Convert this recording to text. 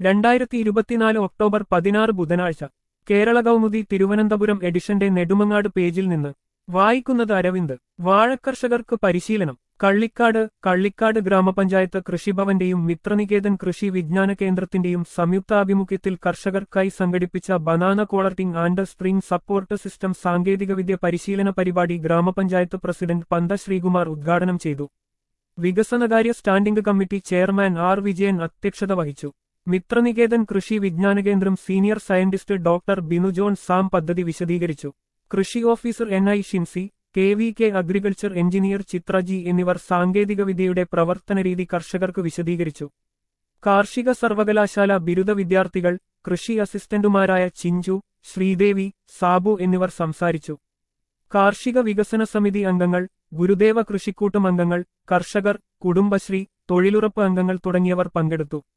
രണ്ടായിരത്തി ഇരുപത്തിനാല് ഒക്ടോബർ പതിനാറ് ബുധനാഴ്ച കേരള കൗമുദി തിരുവനന്തപുരം എഡിഷന്റെ നെടുമങ്ങാട് പേജിൽ നിന്ന് വായിക്കുന്നത് അരവിന്ദ് വാഴക്കർഷകർക്ക് പരിശീലനം കള്ളിക്കാട് കള്ളിക്കാട് ഗ്രാമപഞ്ചായത്ത് കൃഷിഭവന്റെയും മിത്രനികേതൻ കൃഷി വിജ്ഞാന കേന്ദ്രത്തിന്റെയും സംയുക്താഭിമുഖ്യത്തിൽ കർഷകർക്കായി സംഘടിപ്പിച്ച ബനാന കോളർട്ടിംഗ് ആൻഡ് സ്പ്രിംഗ് സപ്പോർട്ട് സിസ്റ്റം സാങ്കേതികവിദ്യ പരിശീലന പരിപാടി ഗ്രാമപഞ്ചായത്ത് പ്രസിഡന്റ് പന്ത ശ്രീകുമാർ ഉദ്ഘാടനം ചെയ്തു വികസനകാര്യ standing committee chairman R Vijayan അധ്യക്ഷത വഹിച്ചു മിത്രനികേതൻ കൃഷി വിജ്ഞാന കേന്ദ്രം senior scientist doctor Binu John Sam പദ്ധതി വിശദീകരിച്ചു കൃഷി officer N I Shinsi K V K agriculture engineer Chithraji എന്നിവർ സാങ്കേതികവിദ്യയുടെ പ്രവർത്തനരീതി കർഷകർക്ക് വിശദീകരിച്ചു കാർഷിക സർവകലാശാല ബിരുദ വിദ്യാർത്ഥികൾ കൃഷി അസിസ്റ്റന്റുമാരായ ചിഞ്ചു ശ്രീദേവി സാബു എന്നിവർ സംസാരിച്ചു കാർഷിക വികസന സമിതി അംഗങ്ങൾ ഗുരുദേവ കൃഷിക്കൂട്ടം അംഗങ്ങൾ കർഷകർ കുടുംബശ്രീ തൊഴിലുറപ്പ് അംഗങ്ങൾ തുടങ്ങിയവർ പങ്കെടുത്തു